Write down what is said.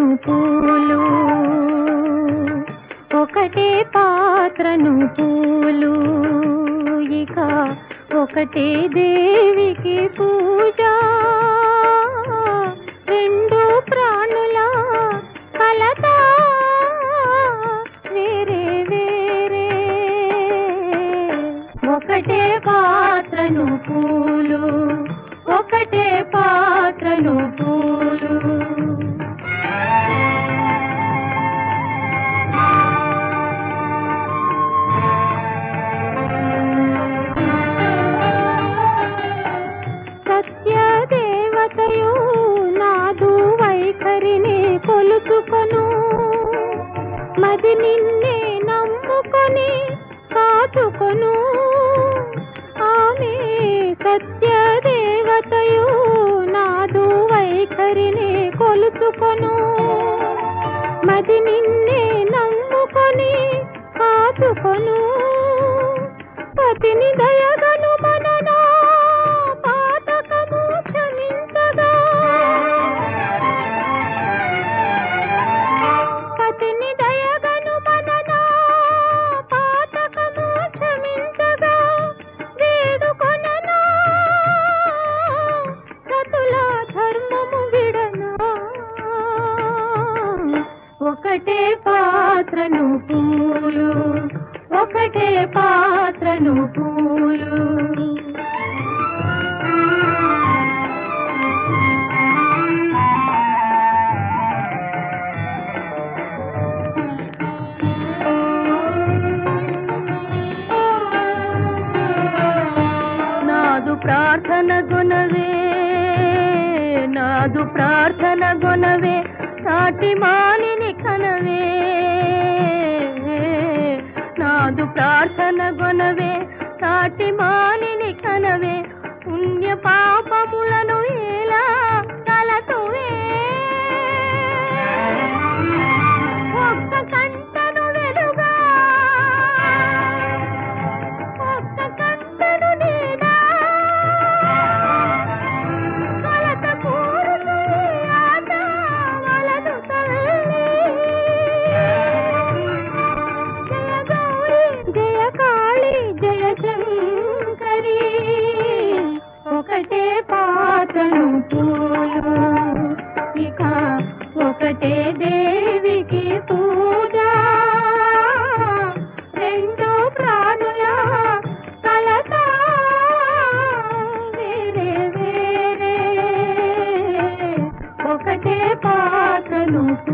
పాత్రను పూలు ఒకటే పాత్రను పూలు ఇక ఒకటే దేవికి పూజ రెండు ప్రాణుల కలత వేరే వేరే ఒకటే పాత్రను పూలు ఒకటే పాత్రను పూలు సత్య దేవతయు నాదు వైఖరిని కొలుచుకొను మది నిన్నే నమ్ముకొని కాచుకొను ఆమె సత్య దేవతయు నాదు వైఖరిని కొలుచుకొను మది నిన్నే నమ్ముకొని కాచుకొను పతిని దయగను మననా పాతకము క్షమించగా పతిని దయగను మననా పాతకము క్షమించగా వేడుకొననా సతుల ధర్మము విడనా ఒకటే పాత్రను పూలు ఒకటే పాత్రను పూలు నాదు ప్రార్థన గుణవే నాదు ప్రార్థన గుణవే సాటి మానిని కనవే నాదు ప్రార్థన గుణవే సాటి మానిని కనవే పుణ్య పాపములను ఎలా తలతువే ఒక్క కంటను వెలుగా ఒక్క కంటను నీడా కలత కూరులు ఈ ఆట వలదు తల్లి జయ గౌరి జయ కాళి జయ శంకరి ఒకటే పాత్రను పూలు ఇక ఒకటే దేవికి పూజ రెండు ప్రాణుల కలత వేరే వేరే ఒకటే పాత్రను